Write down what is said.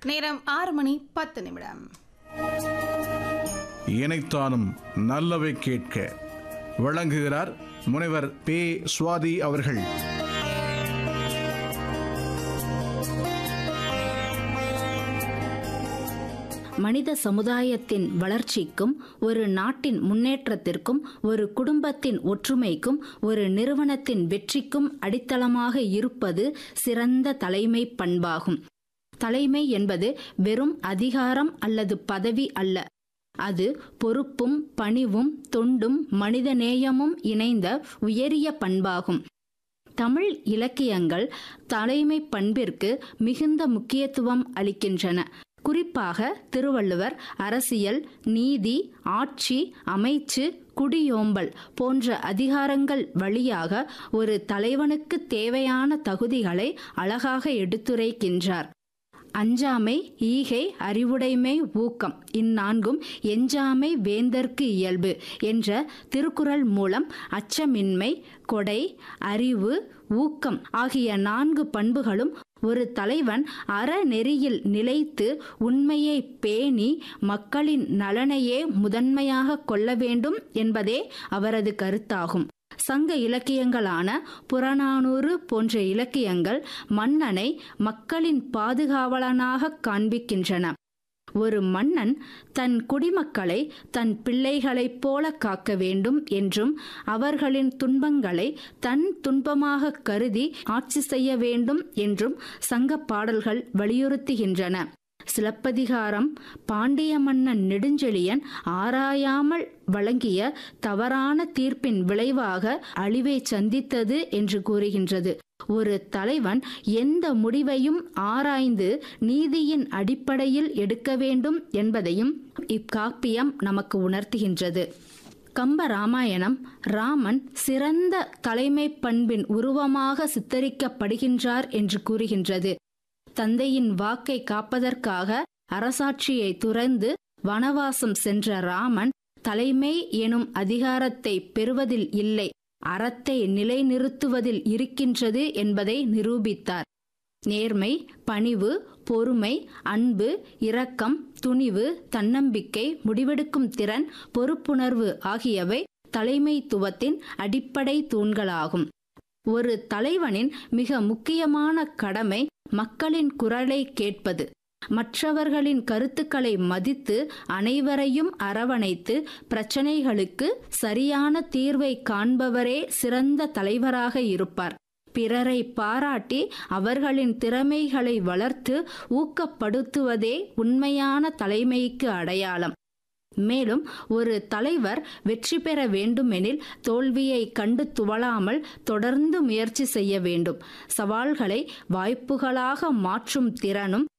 நேரம் ஆறு மணி பத்து நிமிடம் இணைத்தானும் நல்லவை கேட்க வழங்குகிறார் முனைவர் பே சுவாதி அவர்கள் மனித சமுதாயத்தின் வளர்ச்சிக்கும் ஒரு நாட்டின் முன்னேற்றத்திற்கும் ஒரு குடும்பத்தின் ஒற்றுமைக்கும் ஒரு நிறுவனத்தின் வெற்றிக்கும் அடித்தளமாக இருப்பது சிறந்த தலைமை பண்பாகும் தலைமை என்பது வெறும் அதிகாரம் அல்லது பதவி அல்ல அது பொறுப்பும் பணிவும் தொண்டும் மனிதநேயமும் இணைந்த உயரிய பண்பாகும் தமிழ் இலக்கியங்கள் தலைமை பண்பிற்கு மிகுந்த முக்கியத்துவம் அளிக்கின்றன குறிப்பாக திருவள்ளுவர் அரசியல் நீதி ஆட்சி அமைச்சு குடியோம்பல் போன்ற அதிகாரங்கள் வழியாக ஒரு தலைவனுக்கு தேவையான தகுதிகளை அழகாக எடுத்துரைக்கின்றார் அஞ்சாமை ஈகை அறிவுடைமை ஊக்கம் இந்நான்கும் எஞ்சாமை வேந்தர்க்கு இயல்பு என்ற திருக்குறள் மூலம் அச்சமின்மை கொடை அறிவு ஊக்கம் ஆகிய நான்கு பண்புகளும் ஒரு தலைவன் அறநெறியில் நிலைத்து உண்மையை பேணி மக்களின் நலனையே முதன்மையாக கொள்ள வேண்டும் என்பதே அவரது கருத்தாகும் சங்க இலக்கியங்களான புறநானூறு போன்ற இலக்கியங்கள் மன்னனை மக்களின் பாதுகாவலனாக காண்பிக்கின்றன ஒரு மன்னன் தன் குடிமக்களை தன் பிள்ளைகளைப் போல காக்க வேண்டும் என்றும் அவர்களின் துன்பங்களை தன் துன்பமாக கருதி ஆட்சி செய்ய வேண்டும் என்றும் சங்க பாடல்கள் வலியுறுத்துகின்றன சிலப்பதிகாரம் பாண்டிய மன்னன் நெடுஞ்செழியன் ஆராயாமல் வழங்கிய தவறான தீர்ப்பின் விளைவாக அழிவை சந்தித்தது என்று கூறுகின்றது ஒரு தலைவன் எந்த முடிவையும் ஆராய்ந்து நீதியின் அடிப்படையில் எடுக்க வேண்டும் என்பதையும் இக்காப்பியம் நமக்கு உணர்த்துகின்றது கம்ப ராமாயணம் ராமன் சிறந்த தலைமை பண்பின் உருவமாக சித்தரிக்கப்படுகின்றார் என்று கூறுகின்றது தந்தையின் வாக்கை காப்பதற்காக அரசாட்சியை துறந்து வனவாசம் சென்ற ராமன் தலைமை எனும் அதிகாரத்தை பெறுவதில் இல்லை அறத்தை நிலைநிறுத்துவதில் இருக்கின்றது என்பதை நிரூபித்தார் நேர்மை பணிவு பொறுமை அன்பு இரக்கம் துணிவு தன்னம்பிக்கை முடிவெடுக்கும் திறன் பொறுப்புணர்வு ஆகியவை தலைமைத்துவத்தின் அடிப்படை தூண்களாகும் ஒரு தலைவனின் மிக முக்கியமான கடமை மக்களின் குரலை கேட்பது மற்றவர்களின் கருத்துக்களை மதித்து அனைவரையும் அரவணைத்து பிரச்சனைகளுக்கு சரியான தீர்வை காண்பவரே சிறந்த தலைவராக இருப்பார் பிறரை பாராட்டி அவர்களின் திறமைகளை வளர்த்து ஊக்கப்படுத்துவதே உண்மையான தலைமைக்கு அடையாளம் மேலும் ஒரு தலைவர் வெற்றி பெற வேண்டுமெனில் தோல்வியை கண்டு துவளாமல் தொடர்ந்து முயற்சி செய்ய வேண்டும் சவால்களை வாய்ப்புகளாக மாற்றும் திறனும்